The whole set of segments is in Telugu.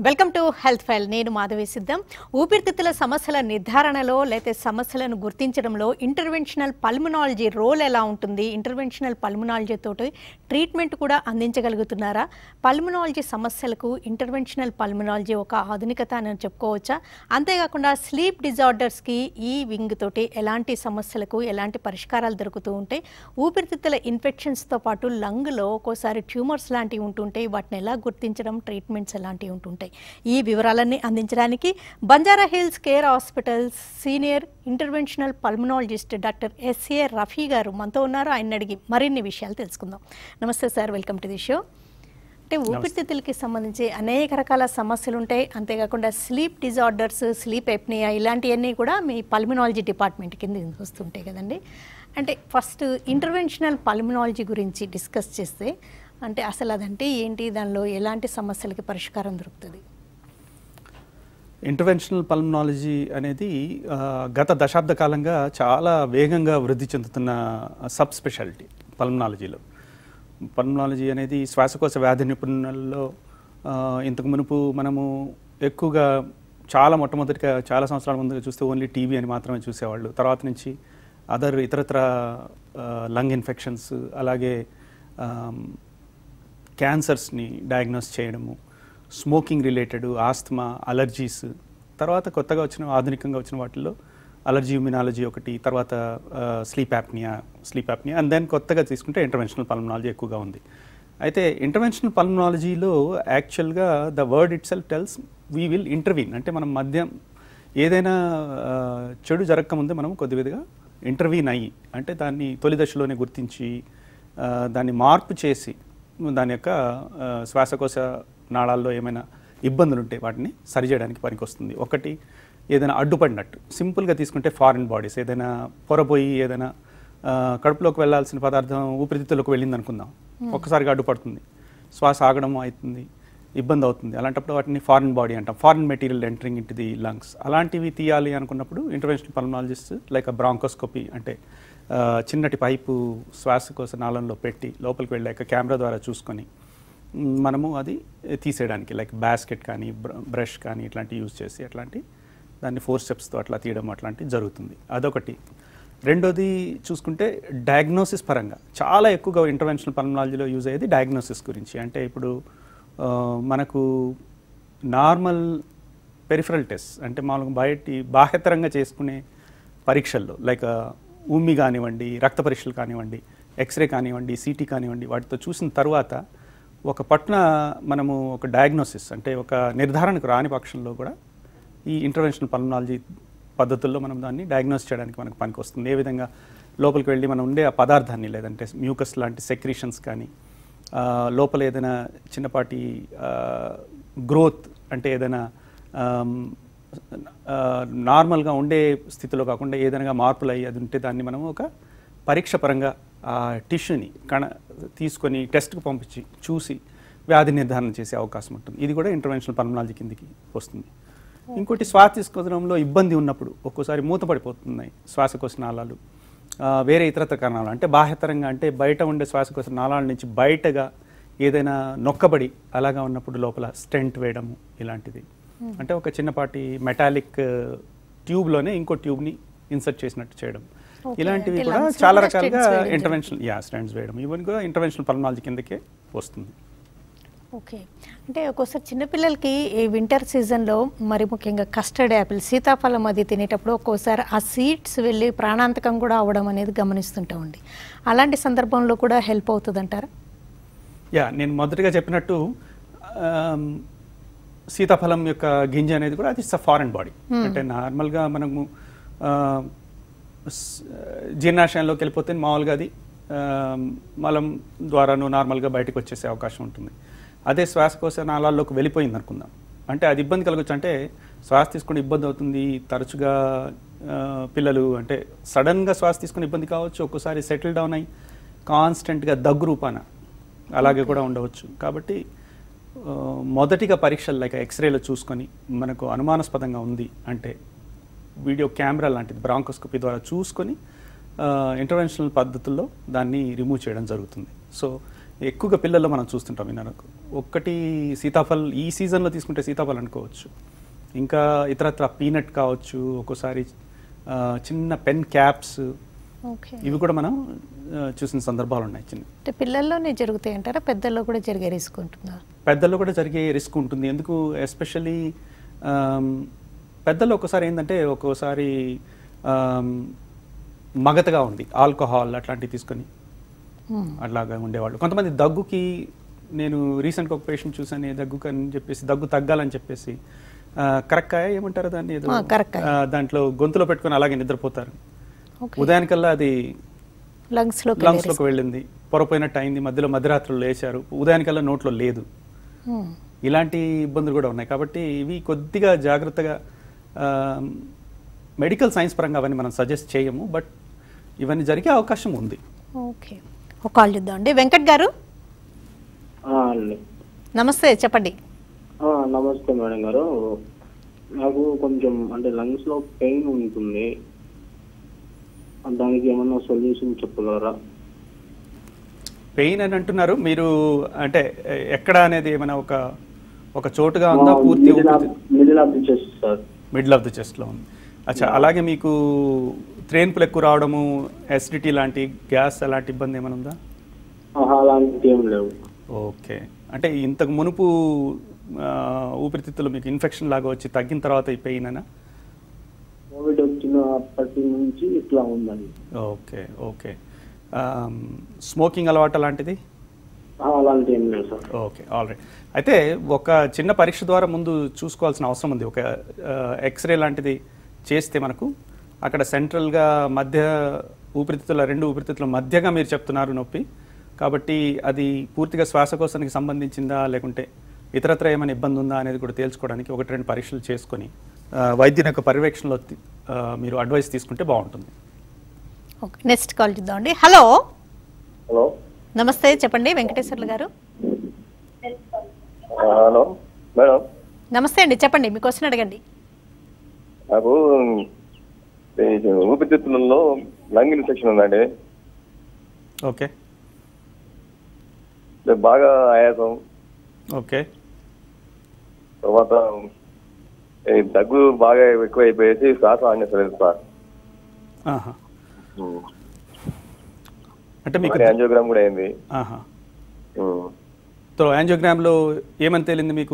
వెల్కమ్ టు హెల్త్ ఫైల్ నేను మాధవి సిద్ధం ఊపిరితిత్తుల సమస్యల నిర్ధారణలో లేకపోతే సమస్యలను గుర్తించడంలో ఇంటర్వెన్షనల్ పల్మనాలజీ రోల్ ఎలా ఉంటుంది ఇంటర్వెన్షనల్ పల్మనాలజీ తోటి ట్రీట్మెంట్ కూడా అందించగలుగుతున్నారా పల్మనాలజీ సమస్యలకు ఇంటర్వెన్షనల్ పల్మనాలజీ ఒక ఆధునికత అని చెప్పుకోవచ్చా అంతేకాకుండా స్లీప్ డిజార్డర్స్కి ఈ వింగ్ తోటి ఎలాంటి సమస్యలకు ఎలాంటి పరిష్కారాలు దొరుకుతూ ఉంటాయి ఊపిరితిత్తుల ఇన్ఫెక్షన్స్తో పాటు లంగ్లో ఒక్కోసారి ట్యూమర్స్ లాంటివి ఉంటుంటాయి వాటిని ఎలా గుర్తించడం ట్రీట్మెంట్స్ ఎలాంటివి ఉంటుంటాయి ఈ వివరాలన్నీ అందించడానికి Banjara Hills care hospitals senior interventional pulmonologist doctor S A Rafi గారు మనతో ఉన్నారు ఆయన అడిగి మరిన్ని విషయాలు తెలుసుకుందాం నమస్తే sir welcome to the show అంటే ఊపిరితిత్తులకి సంబంధించి అనేక రకాల సమస్యలు ఉంటాయి అంతేకాకుండా స్లీప్ డిజార్డర్స్ స్లీప్ ఎప్నియా ఇలాంటివన్నీ కూడా మీ పల్మినాలజీ డిపార్ట్మెంట్ కింద వస్తుంటాయి కదండి అంటే ఫస్ట్ ఇంటర్వెన్షనల్ పల్మినాలజీ గురించి డిస్కస్ చేస్తే అంటే అసలు అదంటే ఏంటి దానిలో ఎలాంటి సమస్యలకి పరిష్కారం దొరుకుతుంది ఇంటర్వెన్షనల్ పల్మనాలజీ అనేది ఆ, గత దశాబ్ద కాలంగా చాలా వేగంగా వృద్ధి చెందుతున్న సబ్ స్పెషాలిటీ పల్మనాలజీలో పల్మనాలజీ అనేది శ్వాసకోశ వ్యాధి నిపుణులలో ఆ, ఇంతకు మునుపు మనము ఎక్కువగా చాలా మొట్టమొదటిగా చాలా సంవత్సరాల ముందుగా చూస్తే ఓన్లీ టీవీ అని మాత్రమే చూసేవాళ్ళు తర్వాత నుంచి అదర్ ఇతరత్ర లంగ్ ఇన్ఫెక్షన్స్ అలాగే ఆమ్, క్యాన్సర్స్ని డయాగ్నోస్ చేయడము స్మోకింగ్ రిలేటెడ్ ఆస్తమా అలర్జీస్ తర్వాత కొత్తగా వచ్చిన ఆధునికంగా వచ్చిన వాటిల్లో అలర్జీ ఇమ్యునాలజీ ఒకటి తర్వాత sleep apnoea sleep apnoea and then కొత్తగా తీసుకుంటే ఇంటర్వెన్షనల్ పల్మనాలజీ ఎక్కువగా ఉంది అయితే ఇంటర్వెన్షనల్ పల్మనాలజీలో యాక్చువల్గా the word itself tells we will intervene అంటే మనం మధ్యం ఏదైనా ఆ, చెడు జరగకముందే మనం కొద్ది విధంగా ఇంటర్వీన్ అయ్యి అంటే దాన్ని తొలి దశలోనే గుర్తించి ఆ, దాన్ని మార్పు చేసి దాని యొక్క ఆ, శ్వాసకోశ నాళాల్లో ఏమైనా ఇబ్బందులు ఉంటే వాటిని సరిచేయడానికి పనికొస్తుంది ఒకటి ఏదైనా అడ్డుపడినట్టు సింపుల్గా తీసుకుంటే ఫారిన్ బాడీస్ ఏదైనా పొరపోయి ఏదైనా ఆ, కడుపులోకి వెళ్ళాల్సిన పదార్థం ఊపిరితిత్తులకు వెళ్ళింది అనుకుందాం ఒక్కసారిగా అడ్డుపడుతుంది శ్వాస ఆగడం అవుతుంది ఇబ్బంది అవుతుంది అలాంటప్పుడు వాటిని ఫారిన్ బాడీ అంటాం foreign material entering into the lungs అలాంటివి తీయాలి అనుకున్నప్పుడు ఇంటర్వెన్షనల్ పల్మనాలజిస్ట్ లైక్ బ్రాంకోస్కోపీ అంటే ఆ, చిన్నటి పైపు శ్వాసకోశ నాళంలో పెట్టి లోపలికి వెళ్ళాక కెమెరా ద్వారా చూసుకొని మ్, మనము అది తీసేయడానికి లైక్ బాస్కెట్ కానీ బ్రష్ కానీ ఇట్లాంటివి యూజ్ చేసి అట్లాంటి దాన్ని ఫోర్ స్టెప్స్తో అట్లా తీయడం అట్లాంటివి జరుగుతుంది అదొకటి రెండోది చూసుకుంటే డయాగ్నోసిస్ పరంగా చాలా ఎక్కువగా ఇంటర్వెన్షనల్ పల్మనాలజీలో యూజ్ అయ్యేది డయాగ్నోసిస్ గురించి అంటే ఇప్పుడు ఆ, మనకు నార్మల్ పెరిఫరల్ టెస్ట్ అంటే మామూలుగా బయటి బాహ్యతరంగా చేసుకునే పరీక్షల్లో లైక్ ఉమ్మి కానివ్వండి రక్త పరీక్షలు కానివ్వండి ఎక్స్రే కానివ్వండి సిటీ కానివ్వండి వాటితో చూసిన తర్వాత ఒక పట్న మనము ఒక డయాగ్నోసిస్ అంటే ఒక నిర్ధారణకు రాని పక్షంలో కూడా ఈ ఇంటర్వెన్షనల్ పల్మనాలజీ పద్ధతుల్లో మనం దాన్ని డయాగ్నోస్ చేయడానికి మనకు పనికి వస్తుంది ఏ విధంగా లోపలికి వెళ్ళి మనం ఉండే ఆ పదార్థాన్ని లేదంటే మ్యూకస్ లాంటి సెక్రీషన్స్ కానీ ఆ, లోపల ఏదైనా చిన్నపాటి గ్రోత్ అంటే ఏదైనా ఆమ్, ఆ, నార్మల్గా ఉండే స్థితిలో కాకుండా ఏదైనా మార్పులు అయ్యి అది ఉంటే దాన్ని మనం ఒక పరీక్ష పరంగా ఆ టిష్యూని కణ తీసుకొని టెస్ట్కి పంపించి చూసి వ్యాధి నిర్ధారణ చేసే అవకాశం ఉంటుంది ఇది కూడా ఇంటర్వెన్షనల్ పల్మనాలజీ కిందికి వస్తుంది ఇంకోటి శ్వాస తీసుకోవడంలో ఇబ్బంది ఉన్నప్పుడు ఒక్కోసారి మూతపడిపోతున్నాయి శ్వాసకోశ నాళాలు ఆ, వేరే ఇతరత్ర కారణాలు అంటే బాహ్యతరంగా అంటే బయట ఉండే శ్వాసకోశ నాళాల నుంచి బయటగా ఏదైనా నొక్కబడి అలాగా ఉన్నప్పుడు లోపల స్టెంట్ వేయడము ఇలాంటిది అంటే ఒక చిన్నపాటి మెటాలిక్ ట్యూబ్లోనే ఇంకో ట్యూబ్ని ఇన్సర్ట్ చేసినట్టు చేయడం Okay, ఇలాంటివి అంటే కూడా lungs లో చాలా కూడా రకాలుగా stents వేయడం ఇంటర్వెన్షన్ యా స్టాండ్స్ వేయడం ఇవన్నీ కూడా ఇంటర్వెన్షనల్ పల్మనాలజీ కిందకే వస్తుంది ఓకే అంటే ఒక్కోసారి చిన్నపిల్లలకి ఈ వింటర్ సీజన్లో మరి ముఖ్యంగా కస్టర్డ్ యాపిల్ సీతాఫలం అది తినేటప్పుడు ఒక్కోసారి ఆ సీడ్స్ వెళ్ళి ప్రాణాంతకం కూడా అవడం అనేది గమనిస్తుంటామండి అలాంటి సందర్భంలో కూడా హెల్ప్ అవుతుంది అంటారా యా నేను మొదటిగా చెప్పినట్టు ఆమ్, సీతాఫలం యొక్క గింజ అనేది కూడా అది ఫారెన్ బాడీ అంటే నార్మల్గా మనము ఆ, స్- జీర్ణాశయంలోకి వెళ్ళిపోతే మామూలుగా అది ఆమ్, మలం ద్వారాను నార్మల్గా బయటకు వచ్చేసే అవకాశం ఉంటుంది అదే శ్వాసకోశ నాళాల్లోకి వెళ్ళిపోయింది అనుకుందాం అంటే అది ఇబ్బంది కలగచ్చు అంటే శ్వాస తీసుకుని ఇబ్బంది అవుతుంది తరచుగా ఆ, పిల్లలు అంటే సడన్గా శ్వాస తీసుకుని ఇబ్బంది కావచ్చు ఒక్కోసారి సెటిల్ డౌన్ అయ్యి కాన్స్టెంట్గా దగ్గు రూపాన అలాగే కూడా ఉండవచ్చు కాబట్టి ఆ, మొదటిగా పరీక్షలు లైక్ ఎక్స్రేలో చూసుకొని మనకు అనుమానాస్పదంగా ఉంది అంటే వీడియో కెమెరా లాంటిది బ్రాంకోస్కోపీ ద్వారా చూసుకొని ఇంటర్వెన్షనల్ పద్ధతుల్లో దాన్ని రిమూవ్ చేయడం జరుగుతుంది సో ఎక్కువగా పిల్లల్లో మనం చూస్తుంటాం విన్నాను ఒక్కటి సీతాఫల్ ఈ సీజన్లో తీసుకుంటే సీతాఫల్ అనుకోవచ్చు ఇంకా ఇతరత్ర పీనట్ కావచ్చు ఒక్కోసారి ఆ, చిన్న పెన్ క్యాప్స్ ఓకే ఇవి కూడా మనం ఆ, చూసిన సందర్భాలు ఉన్నాయి చిన్న అంటే పిల్లల్లోనే జరుగుతాయి అంటారా పెద్దల్లో కూడా జరిగే రిస్క్ ఉంటుందా పెద్దల్లో కూడా జరిగే రిస్క్ ఉంటుంది ఎందుకు ఎస్పెషల్లీ పెద్దల్లో ఒక్కోసారి ఏంటంటే ఒక్కోసారి ఆమ్, మగతగా ఉంది ఆల్కహాల్ అట్లాంటివి తీసుకొని మ్మ్. అట్లాగా ఉండేవాళ్ళు కొంతమంది దగ్గుకి నేను రీసెంట్గా ఒక పేషెంట్ చూసాను "ఏ దగ్గుకి అని చెప్పేసి దగ్గు తగ్గాలని చెప్పేసి ఆ, కరక్కాయ ఏమంటారు దాన్ని ఏదో ఆ, కరక్కాయ. ఆ, దాంట్లో గొంతులో పెట్టుకొని అలాగే నిద్రపోతారు ఓకే ఉదయానికల్లా అది లంగ్స్లోకి లంగ్స్లోకి వెళ్ళింది పొరపోయినట్టు అయింది మధ్యలో మధ్యరాత్రులు లేచారు ఉదయానికల్లా నోట్లో లేదు ఇలాంటి ఇబ్బందులు కూడా ఉన్నాయి కాబట్టి ఇవి కొద్దిగా జాగ్రత్తగా మెడికల్ సైన్స్ పరంగా అవన్నీ మనం సజెస్ట్ చేయము బట్ ఇవన్నీ జరిగే అవకాశం ఉంది ఓకే ఒక కాల్ చూద్దాం అండి వెంకట్ గారు ఆ, అండి నమస్తే చెప్పండి ఆ, నమస్తే మేడం గారు నాకు కొంచెం అంటే లంగ్స్ లో పెయిన్ ఉంటుంది దానికి ఏమన్నా సొల్యూషన్ చెప్పగలరా పెయిన్ అని అంటున్నారు మీరు అంటే ఎ- ఎక్కడ అనేది ఏమైనా ఒక ఒక చోటుగా ఉందా పూర్తి middle of the chest sir middle of the చెస్ట్లో ఉంది అచ్చా అలాగే మీకు త్రేన్పులు ఎక్కువ రావడము ఎసిడిటీ లాంటి గ్యాస్ అలాంటి ఇబ్బంది ఏమైనా ఉందా ఆహా, అలాంటివి ఏం లేవు ఓకే అంటే ఇంతకు మునుపు ఆ, ఊపిరితిత్తులు మీకు ఇన్ఫెక్షన్ లాగా వచ్చి తగ్గిన తర్వాత ఈ పెయిన్ అనా కోవిడ్ వచ్చిన అప్పటి నుంచి ఇట్లా ఉందండి ఓకే ఓకే స్మోకింగ్ అలవాటు అలాంటిది ఆ, అలాంటివి ఏం లేవు సార్ ఓకే ఆల్రైట్ అయితే ఒక చిన్న పరీక్ష ద్వారా ముందు చూసుకోవాల్సిన అవసరం ఉంది ఒక ఎక్స్రే లాంటిది చేస్తే మనకు అక్కడ సెంట్రల్గా మధ్య ఊపిరితిత్తుల రెండు ఊపిరితిత్తుల మధ్యగా మీరు చెప్తున్నారు నొప్పి కాబట్టి అది పూర్తిగా శ్వాసకోశానికి సంబంధించిందా లేకుంటే ఇతరత్ర ఏమైనా ఇబ్బంది ఉందా అనేది కూడా తేల్చుకోవడానికి ఒకటి రెండు పరీక్షలు చేసుకొని ఆ, వైద్యుని యొక్క పర్యవేక్షణలో తి- ఆ, మీరు అడ్వైస్ తీసుకుంటే బాగుంటుంది ఓకే నెక్స్ట్ కాల్ చూద్దాం అండి హలో హలో నమస్తే చెప్పండి వెంకటేశ్వర్లు గారు ఆ, హలో మేడం నమస్తే అండి చెప్పండి మీ క్వశ్చన్ అడగండి నాకు ఈ ఊపిరితిత్తులలో లంగ్ ఇన్ఫెక్షన్ ఉందండి ఓకే అంటే బాగా ఆయాసం ఓకే తర్వాత ఈ దగ్గు బాగా ఎక్కువ అయిపోయేసి శ్వాస ఆనేసలేదు సార్ ఆహా అంటే మీకు యాంజియోగ్రామ్ కూడా అయింది ఆహా ఉమ్. సో యాంజియోగ్రామ్లో ఏమని తేలింది మీకు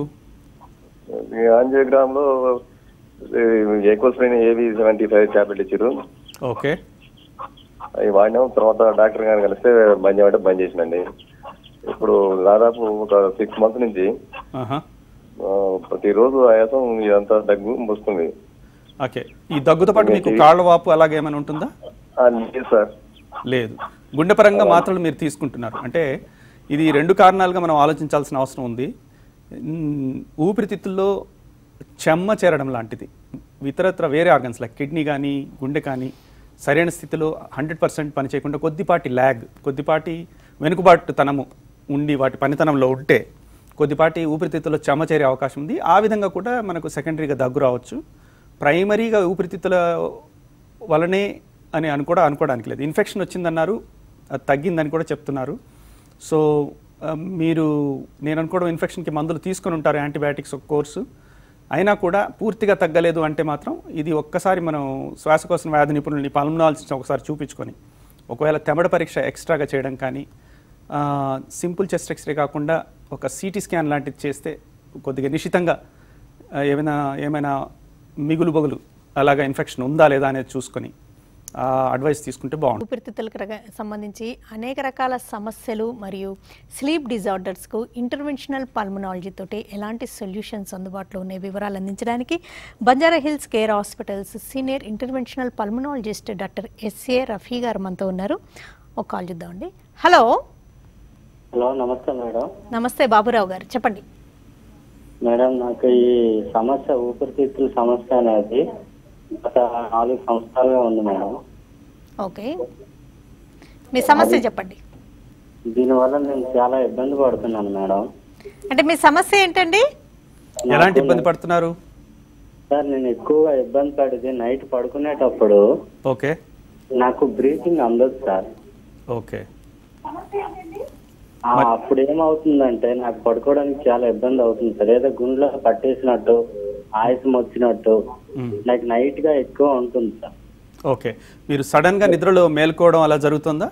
ఈ యాంజియోగ్రామ్ లో ఏకోస్ప్రైన్ ఏవి సెవెంటీ ఫైవ్ టాబ్లెట్ ఇచ్చారు ఓకే అవి వాడినాం తర్వాత డాక్టర్ గారిని కలిస్తే బంద్ చేయమంటే బంద్ చేసినండి ఇప్పుడు దాదాపు ఒక సిక్స్ మంత్స్ నుంచి ఆహా ఆ, ప్రతిరోజు ఆయాసం ఇదంతా దగ్గు వస్తుంది ఓకే ఈ దగ్గుతో పాటు మీకు కాళ్ళ వాపు అలాగే ఏమైనా ఉంటుందా ఆ, లేదు సార్ లేదు గుండె పరంగా మాత్రలు మీరు తీసుకుంటున్నారు అంటే ఇది రెండు కారణాలుగా మనం ఆలోచించాల్సిన అవసరం ఉంది ఉమ్, ఊపిరితిత్తుల్లో చెమ్మ చేరడం లాంటిది ఇతరత్ర వేరే ఆర్గన్స్ లైక్ కిడ్నీ కానీ గుండె కానీ సరైన స్థితిలో హండ్రెడ్ పర్సెంట్ పని చేయకుండా కొద్దిపాటి ల్యాగ్ కొద్దిపాటి వెనుకబాటుతనము ఉండి వాటి పనితనంలో ఉంటే కొద్దిపాటి ఊపిరితిత్తుల్లో చెమ్మ చేరే అవకాశం ఉంది ఆ విధంగా కూడా మనకు సెకండరీగా దగ్గు రావచ్చు ప్రైమరీగా ఊపిరితిత్తుల వలనే అని అను కూడా అనుకోవడానికి లేదు ఇన్ఫెక్షన్ వచ్చిందన్నారు అది తగ్గిందని కూడా చెప్తున్నారు సో ఆ, మీరు నేను అనుకోవడం ఇన్ఫెక్షన్కి మందులు తీసుకొని ఉంటారు యాంటీబయాటిక్స్ ఒక కోర్సు అయినా కూడా పూర్తిగా తగ్గలేదు అంటే మాత్రం ఇది ఒక్కసారి మనం శ్వాసకోశ వ్యాధి నిపుణుల్ని పల్మనాలజిస్ట్ ఒకసారి చూపించుకొని ఒకవేళ తెమడ పరీక్ష ఎక్స్ట్రాగా చేయడం కానీ ఆ, సింపుల్ చెస్ట్ ఎక్స్రే కాకుండా ఒక సిటీ స్కాన్ లాంటిది చేస్తే కొద్దిగా నిశితంగా ఆ, ఏమైనా ఏమైనా మిగులు బగులు అలాగా ఇన్ఫెక్షన్ ఉందా లేదా అనేది చూసుకొని ఆ, అడ్వైస్ తీసుకుంటే బాగుంటుంది ఊపిరితిత్తులకు రక- సంబంధించి అనేక రకాల సమస్యలు మరియు స్లీప్ డిజార్డర్స్కు ఇంటర్వెన్షనల్ పల్మనాలజీ తోటి ఎలాంటి సొల్యూషన్స్ అందుబాటులో ఉన్నాయి వివరాలు అందించడానికి Banjara Hills care hospitals senior interventional pulmonologist doctor S A Rafi గారు మనతో ఉన్నారు ఒక కాల్ చూద్దామండి హలో హలో నమస్తే మేడం నమస్తే బాబురావు గారు చెప్పండి మేడం నాకు ఈ సమస్య ఊపిరితిత్తుల సమస్య అనేది గత నాలుగు సంవత్సరాలుగా ఉంది మేడం ఓకే మీ సమస్య చెప్పండి దీనివల్ల నేను చాలా ఇబ్బంది పడుతున్నాను మేడం అంటే మీ సమస్య ఏంటండి ఎలాంటి ఇబ్బంది పడుతున్నారు సార్ నేను ఎక్కువగా ఇబ్బంది పడితే నైట్ పడుకునేటప్పుడు ఓకే నాకు బ్రీతింగ్ అందదు సార్ ఓకే ఆ, అప్పుడు ఏమవుతుందంటే నాకు పడుకోవడానికి చాలా ఇబ్బంది అవుతుంది సార్ ఏదో గుండెలో పట్టేసినట్టు ఆయాసం వచ్చినట్టు మ్మ్. నాకు నైట్ గా ఎక్కువ ఉంటుంది సార్ ఓకే మీరు సడన్గా నిద్రలో మేల్కోవడం అలా జరుగుతుందా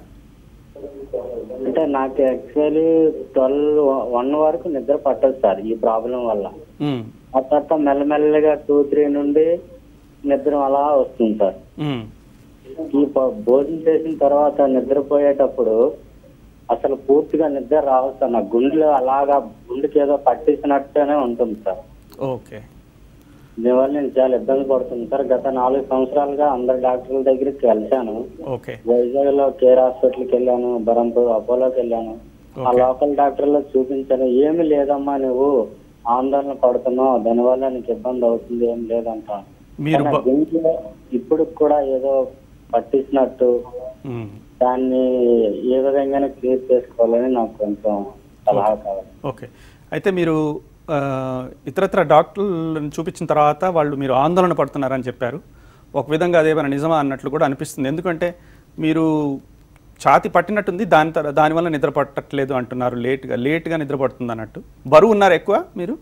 అంటే నాకు యాక్చువల్లీ ట్వెల్వ్ వన్ వరకు నిద్ర పట్టదు సార్ ఈ ప్రాబ్లం వల్ల మ్మ్. ఆ తర్వాత మెల్లమెల్లగా టూ త్రీ నుండి నిద్ర అలా వస్తుంది సార్ మ్మ్. ఈ ప- భోజనం చేసిన తర్వాత నిద్రపోయేటప్పుడు అసలు పూర్తిగా నిద్ర రావు సార్ నా గుండెలో అలాగా గుండెకి ఏదో పట్టేసినట్టుగానే ఉంటుంది సార్ ఓకే దీనివల్ల నేను చాలా ఇబ్బంది పడుతుంది సార్ గత నాలుగు సంవత్సరాలుగా అందరు డాక్టర్ల దగ్గరికి వెళ్తాను ఓకే వైజాగ్ లో కేర్ హాస్పిటల్కి వెళ్ళాను బరంపూర్ అపోలోకి వెళ్ళాను ఆ ఓకే. లోకల్ డాక్టర్లో చూపించాను ఏమి లేదమ్మా నువ్వు ఆందోళన పడుతున్నావు దానివల్ల నీకు ఇబ్బంది అవుతుంది ఏం లేదంట మీరు కానీ బ- దీంట్లో ఇప్పుడు కూడా ఏదో పట్టించినట్టు మ్మ్. దాన్ని ఏ విధంగానే క్లియర్ చేసుకోవాలని నాకు కొంచెం సలహా కావాలి ఓకే అయితే మీరు ఆ, ఇతరత్ర డాక్టర్లను చూపించిన తర్వాత వాళ్ళు మీరు ఆందోళన పడుతున్నారని చెప్పారు ఒక విధంగా అదేమైనా నిజమా అన్నట్లు కూడా అనిపిస్తుంది ఎందుకంటే మీరు ఛాతి పట్టినట్టుంది దాని తర దానివల్ల నిద్ర పట్టట్లేదు అంటున్నారు లేట్గా లేట్గా నిద్ర పడుతుంది అన్నట్టు బరువు ఉన్నారు ఎక్కువ మీరు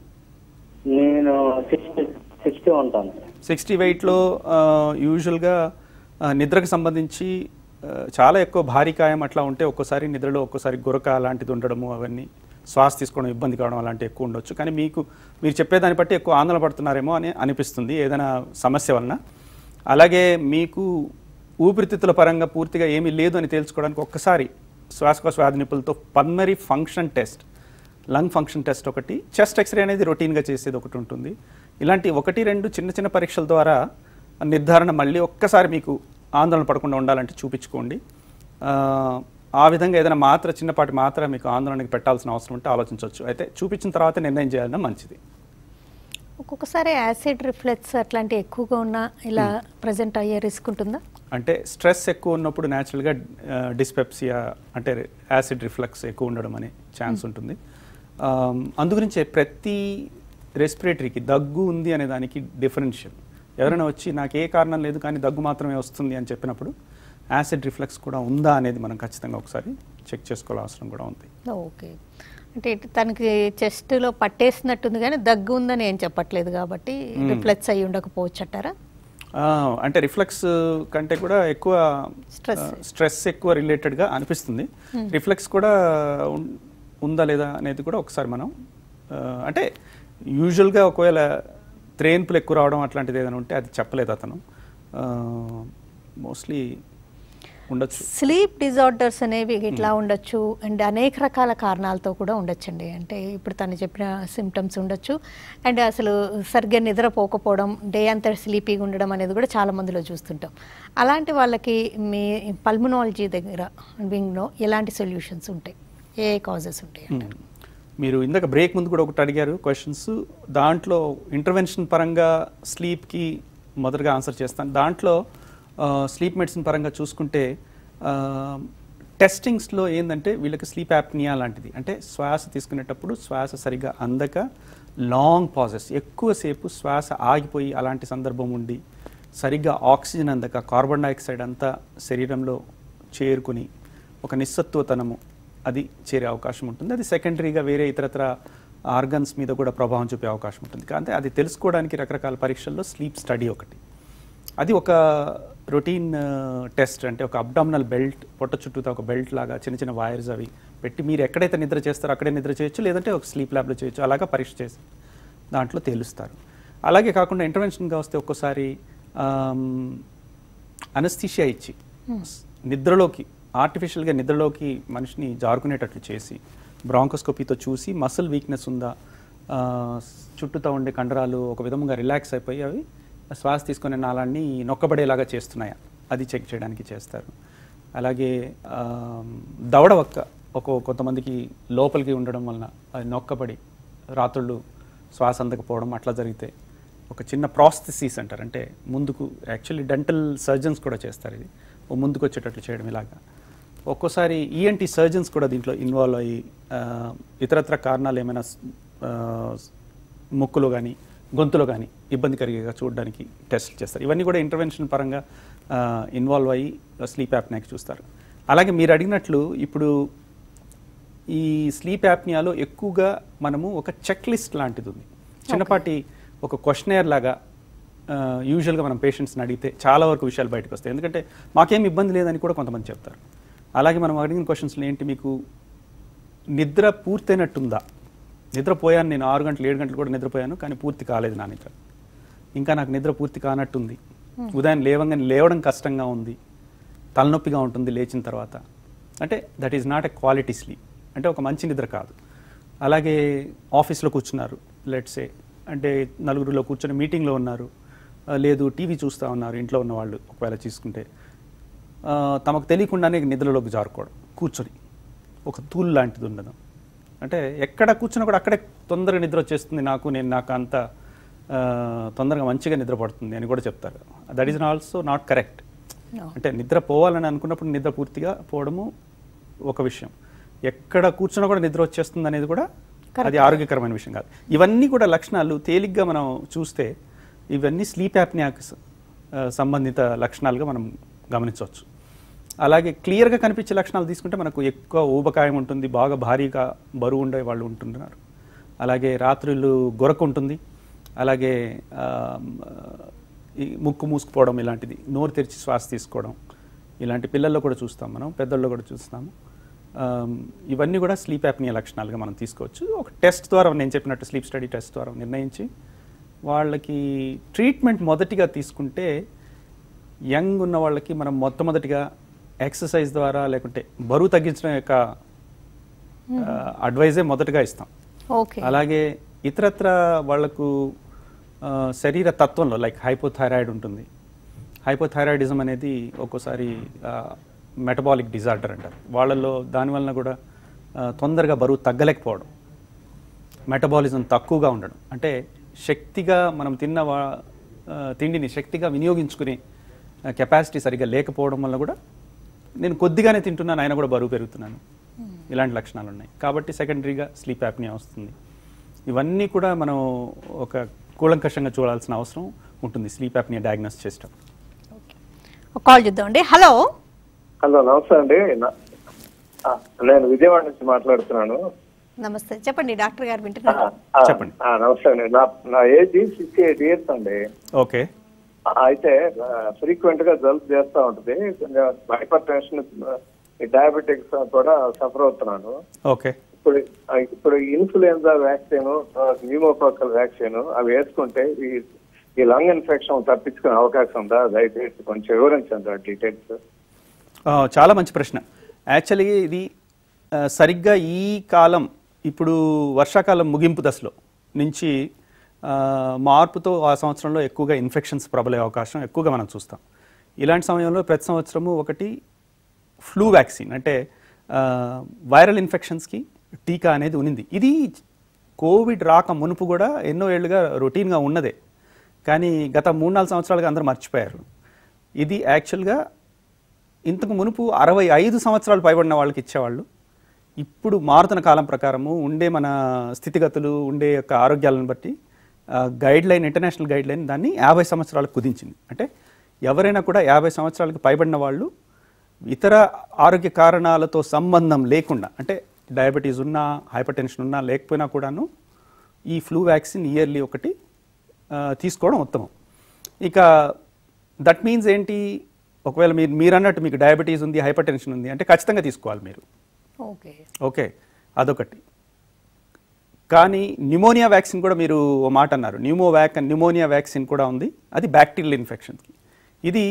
నేను సిక్స్టీ సిక్స్టీ ఉంటాను సిక్స్టీ వెయిట్లో యూజువల్గా నిద్రకు సంబంధించి ఆ, చాలా ఎక్కువ భారీ కాయం అట్లా ఉంటే ఒక్కోసారి నిద్రలో ఒక్కోసారి గురక అలాంటిది ఉండడము అవన్నీ శ్వాస తీసుకోవడం ఇబ్బంది కావడం అలాంటివి ఎక్కువ ఉండొచ్చు కానీ మీకు మీరు చెప్పేదాన్ని బట్టి ఎక్కువ ఆందోళన పడుతున్నారేమో అని అనిపిస్తుంది ఏదైనా సమస్య వలన అలాగే మీకు ఊపిరితిత్తుల పరంగా పూర్తిగా ఏమీ లేదు అని తేల్చుకోవడానికి ఒక్కసారి శ్వాసకోశ వ్యాధి నిపుణులతో pulmonary function test lung function test ఒకటి చెస్ట్ ఎక్స్రే అనేది రొటీన్గా చేసేది ఒకటి ఉంటుంది ఇలాంటి ఒకటి రెండు చిన్న చిన్న పరీక్షల ద్వారా నిర్ధారణ మళ్ళీ ఒక్కసారి మీకు ఆందోళన పడకుండా ఉండాలంటే చూపించుకోండి ఆ, ఆ విధంగా ఏదైనా మాత్ర చిన్నపాటి మాత్ర మీకు ఆందోళనకి పెట్టాల్సిన అవసరం ఉంటే ఆలోచించవచ్చు అయితే చూపించిన తర్వాత నిర్ణయం చేయాలన్నా మంచిది ఒక్కొక్కసారి యాసిడ్ రిఫ్లెక్స్ అట్లాంటివి ఎక్కువగా ఉన్నా ఇలా ప్రజెంట్ అయ్యే రిస్క్ ఉంటుందా అంటే స్ట్రెస్ ఎక్కువ ఉన్నప్పుడు న్యాచురల్గా డిస్పెప్సియా అంటే యాసిడ్ రిఫ్లక్స్ ఎక్కువ ఉండడం అనే ఛాన్స్ ఉంటుంది ఆమ్, అందుగురించే ప్రతి రెస్పిరేటరీకి దగ్గు ఉంది అనే దానికి డిఫరెన్షియల్ ఎవరైనా వచ్చి నాకు ఏ కారణం లేదు కానీ దగ్గు మాత్రమే వస్తుంది అని చెప్పినప్పుడు యాసిడ్ రిఫ్లక్స్ కూడా ఉందా అనేది మనం ఖచ్చితంగా ఒకసారి చెక్ చేసుకోవాల్సిన అవసరం కూడా ఉంది ఓకే అంటే ఇటు తనకి చెస్ట్లో పట్టేసినట్టుంది కానీ దగ్గు ఉందని ఏం చెప్పట్లేదు కాబట్టి రిఫ్లెక్స్ అయ్యి ఉండకపోవచ్చు అంటారా ఆ, అంటే రిఫ్లెక్స్ కంటే కూడా ఎక్కువ Stress. స్ట్రెస్ ఎక్కువ రిలేటెడ్గా అనిపిస్తుంది రిఫ్లెక్స్ కూడా ఉన్- ఉందా లేదా అనేది కూడా ఒకసారి మనం ఆ, అంటే యూజువల్గా ఒకవేళ త్రేన్పులు ఎక్కువ రావడం అట్లాంటిది ఏదైనా ఉంటే అది చెప్పలేదు అతను మోస్ట్లీ ఉండొచ్చు స్లీప్ డిజార్డర్స్ అనేవి ఇట్లా ఉండొచ్చు అండ్ అనేక రకాల కారణాలతో కూడా ఉండొచ్చండి అంటే ఇప్పుడు తను చెప్పిన సిమ్టమ్స్ ఉండొచ్చు అండ్ అసలు సరిగ్గా నిద్రపోకపోవడం డే అంతా స్లీపీగా ఉండడం అనేది కూడా చాలా మందిలో చూస్తుంటాం అలాంటి వాళ్ళకి మీ పల్మనాలజీ దగ్గర వింగ్లో ఎలాంటి సొల్యూషన్స్ ఉంటాయి ఏ కాజెస్ ఉంటాయి అంటారు మీరు ఇందాక బ్రేక్ ముందు కూడా ఒకటి అడిగారు క్వశ్చన్స్ దాంట్లో ఇంటర్వెన్షన్ పరంగా స్లీప్కి మొదటగా ఆన్సర్ చేస్తాను దాంట్లో స్లీప్ మెడిసిన్ పరంగా చూసుకుంటే టెస్టింగ్స్లో ఏంటంటే వీళ్ళకి స్లీప్ యాప్నియా లాంటిది అంటే శ్వాస తీసుకునేటప్పుడు శ్వాస సరిగా అందక లాంగ్ పాజెస్ ఎక్కువసేపు శ్వాస ఆగిపోయి అలాంటి సందర్భం ఉండి సరిగ్గా ఆక్సిజన్ అందక కార్బన్ డైఆక్సైడ్ అంతా శరీరంలో చేరుకుని ఒక నిస్సత్వతనము అది చేరే అవకాశం ఉంటుంది అది సెకండరీగా వేరే ఇతరత్ర ఆర్గన్స్ మీద కూడా ప్రభావం చూపే అవకాశం ఉంటుంది కానీ అది తెలుసుకోవడానికి రకరకాల పరీక్షల్లో స్లీప్ స్టడీ ఒకటి అది ఒక రొటీన్ టెస్ట్ అంటే ఒక అబ్డామినల్ బెల్ట్ పొట్ట చుట్టూతో ఒక బెల్ట్ లాగా చిన్న చిన్న వైర్స్ అవి పెట్టి మీరు ఎక్కడైతే నిద్ర చేస్తారో అక్కడే నిద్ర చేయొచ్చు లేదంటే ఒక స్లీప్ ల్యాబ్లో చేయొచ్చు అలాగా పరీక్ష చేసి దాంట్లో తేలుస్తారు అలాగే కాకుండా ఇంటర్వెన్షన్గా వస్తే ఒక్కోసారి అనస్థీషియా ఇచ్చి నిద్రలోకి ఆర్టిఫిషియల్గా నిద్రలోకి మనిషిని జారుకునేటట్లు చేసి బ్రాంకోస్కోపీతో చూసి మసిల్ వీక్నెస్ ఉందా ఆ, చుట్టూతో ఉండే కండరాలు ఒక విధంగా రిలాక్స్ అయిపోయి అవి శ్వాస తీసుకునే నాళాన్ని నొక్కబడేలాగా చేస్తున్నాయా అది చెక్ చేయడానికి చేస్తారు అలాగే ఆ, దవడ ఒక్క ఒక కొంతమందికి లోపలికి ఉండడం వలన అది నొక్కబడి రాత్రుళ్ళు శ్వాస అందకపోవడం అట్లా జరిగితే ఒక చిన్న ప్రాస్థెసిస్ అంటారు అంటే ముందుకు యాక్చువల్లీ డెంటల్ సర్జన్స్ కూడా చేస్తారు ఇది ఓ ముందుకు వచ్చేటట్లు చేయడం ఇలాగా ఒక్కోసారి ఈఎన్టీ సర్జన్స్ కూడా దీంట్లో ఇన్వాల్వ్ అయ్యి ఆ, ఇతరత్ర కారణాలు ఏమైనా ఆ, ముక్కులో కానీ గొంతులో కానీ ఇబ్బంది కలిగేగా చూడడానికి టెస్ట్ చేస్తారు ఇవన్నీ కూడా ఇంటర్వెన్షన్ పరంగా ఇన్వాల్వ్ అయ్యి స్లీప్ యాప్నాకి చూస్తారు అలాగే మీరు అడిగినట్లు ఇప్పుడు ఈ స్లీప్ యాప్నియాలో ఎక్కువగా మనము ఒక చెక్ లిస్ట్ లాంటిది ఉంది చిన్నపాటి ఒక క్వశ్చనేర్ లాగా యూజువల్గా మనం పేషెంట్స్ని అడిగితే చాలా వరకు విషయాలు బయటకు వస్తాయి ఎందుకంటే మాకేం ఇబ్బంది లేదని కూడా కొంతమంది చెప్తారు అలాగే మనం అడిగిన క్వశ్చన్స్లో ఏంటి మీకు నిద్ర పూర్తయినట్టుందా నిద్రపోయాను నేను ఆరు గంటలు ఏడు గంటలు కూడా నిద్రపోయాను కానీ పూర్తి కాలేదు నా నిద్ర ఇంకా నాకు నిద్ర పూర్తి కానట్టుంది ఉదయం లేవంగానే లేవడం కష్టంగా ఉంది తలనొప్పిగా ఉంటుంది లేచిన తర్వాత అంటే that is not a quality sleep అంటే ఒక మంచి నిద్ర కాదు అలాగే ఆఫీస్లో కూర్చున్నారు లెట్సే అంటే నలుగురిలో కూర్చొని మీటింగ్లో ఉన్నారు ఆ, లేదు టీవీ చూస్తూ ఉన్నారు ఇంట్లో ఉన్న వాళ్ళు ఒకవేళ తీసుకుంటే ఆ, తమకు తెలియకుండానే నిద్రలోకి జారుకోవడం కూర్చొని ఒక తూల్ లాంటిది ఉండదు అంటే ఎక్కడ కూర్చున్నా కూడా అక్కడే తొందరగా నిద్ర వచ్చేస్తుంది నాకు నేను నాకు అంత ఆ, తొందరగా మంచిగా నిద్ర పడుతుంది అని కూడా చెప్తారు that is also not correct No. అంటే నిద్ర పోవాలని అనుకున్నప్పుడు నిద్ర పూర్తిగా పోవడము ఒక విషయం ఎక్కడ కూర్చున్నా కూడా నిద్ర వచ్చేస్తుంది అనేది కూడా అది ఆరోగ్యకరమైన విషయం కాదు ఇవన్నీ కూడా లక్షణాలు తేలిగ్గా మనం చూస్తే ఇవన్నీ స్లీప్ యాప్నియాకి స- ఆ, సంబంధిత లక్షణాలుగా మనం గమనించవచ్చు అలాగే క్లియర్గా కనిపించే లక్షణాలు తీసుకుంటే మనకు ఎక్కువ ఊబకాయం ఉంటుంది బాగా భారీగా బరువు ఉండే వాళ్ళు ఉంటున్నారు అలాగే రాత్రులు గొరకు ఉంటుంది అలాగే ఆ, ఈ ముక్కు మూసుకుపోవడం ఇలాంటిది నోరు తెరిచి శ్వాస తీసుకోవడం ఇలాంటి పిల్లల్లో కూడా చూస్తాం మనం పెద్దల్లో కూడా చూస్తాము ఆమ్, ఇవన్నీ కూడా స్లీప్ యాప్నియా లక్షణాలుగా మనం తీసుకోవచ్చు ఒక టెస్ట్ ద్వారా నేను చెప్పినట్టు స్లీప్ స్టడీ టెస్ట్ ద్వారా నిర్ణయించి వాళ్ళకి ట్రీట్మెంట్ మొదటిగా తీసుకుంటే యంగ్ ఉన్న వాళ్ళకి మనం మొట్టమొదటిగా ఎక్సర్సైజ్ ద్వారా లేకుంటే బరువు తగ్గించడం యొక్క అడ్వైజే మొదటగా ఇస్తాం ఓకే అలాగే ఇతరత్ర వాళ్లకు ఆ, శరీర తత్వంలో లైక్ హైపోథైరాయిడ్ ఉంటుంది హైపోథైరాయిడిజం అనేది ఒక్కోసారి మెటబాలిక్ డిజార్డర్ అంటారు వాళ్ళల్లో దానివలన కూడా ఆ, తొందరగా బరువు తగ్గలేకపోవడం మెటబాలిజం తక్కువగా ఉండడం అంటే శక్తిగా మనం తిన్న వా- ఆ, తిండిని శక్తిగా వినియోగించుకునే కెపాసిటీ సరిగ్గా లేకపోవడం వల్ల కూడా నేను కొద్దిగానే తింటున్నాను అయినా కూడా బరువు పెరుగుతున్నాను ఇలాంటి లక్షణాలు ఉన్నాయి కాబట్టి సెకండరీగా స్లీప్ యాప్నియా వస్తుంది ఇవన్నీ కూడా మనం ఒక కూలంకషంగా చూడాల్సిన అవసరం ఉంటుంది స్లీప్ యాప్నియా డయాగ్నోస్ చేసేటప్పుడు ఒక కాల్ చూద్దామండి హలో హలో నమస్తే అండి నా- ఆ, నేను విజయవాడ నుంచి మాట్లాడుతున్నాను నమస్తే చెప్పండి డాక్టర్ గారు ఆ, వింటున్నారు ఆ, చెప్పండి. ఆ, నమస్తే అండి నా నా ఏజ్ సిక్స్టీ ఎయిట్ ఇయర్స్ అండి ఓకే ఆ, అయితే ఫ్రీక్వెంట్ గా జలుబు చేస్తూ ఉంటుంది కొంచెం హైపర్ టెన్షన్ డయాబెటిక్స్ కూడా సఫర్ అవుతున్నాను ఓకే ఇప్పుడు ఆ, ఇప్పుడు ఇన్ఫ్లుయెన్జా వ్యాక్సిన్ న్యూమోకోకల్ వ్యాక్సిన్ అవి వేసుకుంటే ఈ ఈ లంగ్ ఇన్ఫెక్షన్ తప్పించుకునే అవకాశం ఉందా దయచేసి కొంచెం వివరించండి ఆ డీటెయిల్స్ ఆ, చాలా మంచి ప్రశ్న యాక్చువల్లీ ఇది ఆ, సరిగ్గా ఈ కాలం ఇప్పుడు వర్షాకాలం ముగింపు దశలో నుంచి ఆ, మార్పుతో ఆ సంవత్సరంలో ఎక్కువగా ఇన్ఫెక్షన్స్ ప్రబలే అవకాశం ఎక్కువగా మనం చూస్తాం ఇలాంటి సమయంలో ప్రతి సంవత్సరము ఒకటి ఫ్లూ వ్యాక్సిన్ అంటే ఆ, వైరల్ ఇన్ఫెక్షన్స్కి టీకా అనేది ఉన్నింది ఇది కోవిడ్ రాక మునుపు కూడా ఎన్నో ఏళ్ళుగా రొటీన్గా ఉన్నదే కానీ గత మూడు నాలుగు సంవత్సరాలుగా అందరూ మర్చిపోయారు ఇది యాక్చువల్గా ఇంతకు మునుపు అరవై ఐదు సంవత్సరాలు పైబడిన వాళ్ళకి ఇచ్చేవాళ్ళు ఇప్పుడు మారుతున్న కాలం ప్రకారము ఉండే మన స్థితిగతులు ఉండే యొక్క ఆరోగ్యాలను బట్టి guideline international guideline దాన్ని యాభై సంవత్సరాలకు కుదించింది అంటే ఎవరైనా కూడా యాభై సంవత్సరాలకు పైబడిన వాళ్ళు ఇతర ఆరోగ్య కారణాలతో సంబంధం లేకుండా అంటే డయాబెటీస్ ఉన్నా హైపర్ టెన్షన్ ఉన్నా లేకపోయినా కూడాను ఈ ఫ్లూ వ్యాక్సిన్ ఇయర్లీ ఒకటి ఆ, తీసుకోవడం ఉత్తమం ఇక దట్ మీన్స్ ఏంటి ఒకవేళ మీరు మీరు అన్నట్టు మీకు డయాబెటీస్ ఉంది హైపర్ టెన్షన్ ఉంది అంటే ఖచ్చితంగా తీసుకోవాలి మీరు ఓకే ఓకే అదొకటి కానీ న్యూమోనియా వ్యాక్సిన్ కూడా మీరు ఓ మాట అన్నారు న్యూమో వ్యాక్ న్యూమోనియా వ్యాక్సిన్ కూడా ఉంది అది బ్యాక్టీరియల్ ఇన్ఫెక్షన్కి ఇది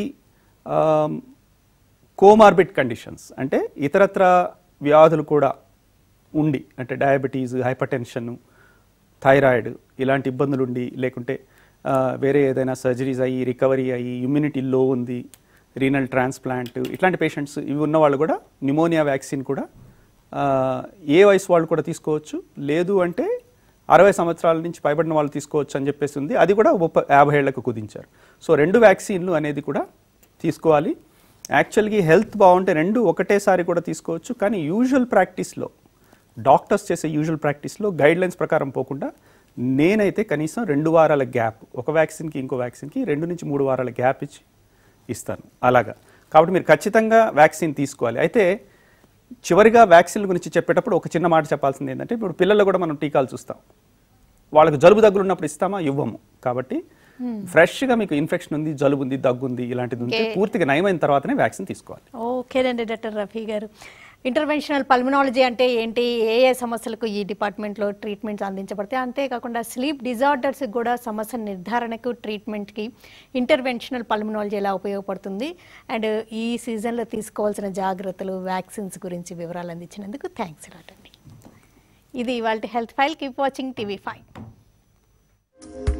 కోమార్బిడ్ కండిషన్స్ అంటే ఇతరత్ర వ్యాధులు కూడా ఉండి అంటే డయాబెటీస్ హైపర్ టెన్షన్ థైరాయిడ్ ఇలాంటి ఇబ్బందులు ఉండి లేకుంటే ఆ, వేరే ఏదైనా సర్జరీస్ అయ్యి రికవరీ అయ్యి ఇమ్యూనిటీ లో ఉంది రీనల్ ట్రాన్స్ప్లాంట్ ఇట్లాంటి పేషెంట్స్ ఇవి ఉన్న వాళ్ళు కూడా న్యూమోనియా వ్యాక్సిన్ కూడా ఆ, ఏ వయసు వాళ్ళు కూడా తీసుకోవచ్చు లేదు అంటే అరవై సంవత్సరాల నుంచి పైబడిన వాళ్ళు తీసుకోవచ్చు అని చెప్పేసి ఉంది అది కూడా ముప్పై యాభై ఏళ్లకు కుదించారు సో రెండు వ్యాక్సిన్లు అనేది కూడా తీసుకోవాలి యాక్చువల్గా హెల్త్ బాగుంటే రెండు ఒకటేసారి కూడా తీసుకోవచ్చు కానీ యూజువల్ ప్రాక్టీస్లో డాక్టర్స్ చేసే యూజువల్ ప్రాక్టీస్లో గైడ్ లైన్స్ ప్రకారం పోకుండా నేనైతే కనీసం రెండు వారాల గ్యాప్ ఒక వ్యాక్సిన్కి ఇంకో వ్యాక్సిన్కి రెండు నుంచి మూడు వారాల గ్యాప్ ఇచ్చి ఇస్తాను అలాగా కాబట్టి మీరు ఖచ్చితంగా వ్యాక్సిన్ తీసుకోవాలి అయితే చివరిగా వ్యాక్సిన్ల గురించి చెప్పేటప్పుడు ఒక చిన్న మాట చెప్పాల్సింది ఏంటంటే ఇప్పుడు పిల్లలు కూడా మనం టీకాలు చూస్తాం వాళ్ళకి జలుబు దగ్గులు ఉన్నప్పుడు ఇస్తామా ఇవ్వము కాబట్టి ఫ్రెష్గా మీకు ఇన్ఫెక్షన్ ఉంది జలుబు ఉంది దగ్గు ఉంది ఇలాంటిది ఉంటే Okay. పూర్తిగా నయమైన తర్వాతనే వ్యాక్సిన్ తీసుకోవాలి ఓకేనండి డాక్టర్ రఫీ గారు ఇంటర్వెన్షనల్ పల్మనాలజీ అంటే ఏంటి ఏ ఏ సమస్యలకు ఈ డిపార్ట్మెంట్లో ట్రీట్మెంట్స్ అందించబడతాయి అంతేకాకుండా స్లీప్ డిజార్డర్స్ కూడా సమస్య నిర్ధారణకు ట్రీట్మెంట్కి ఇంటర్వెన్షనల్ పల్మనాలజీ ఎలా ఉపయోగపడుతుంది అండ్ ఈ సీజన్లో తీసుకోవాల్సిన జాగ్రత్తలు వ్యాక్సిన్స్ గురించి వివరాలు అందించినందుకు థ్యాంక్స్ అండి ఇది ఇవాళ health file keep watching TV five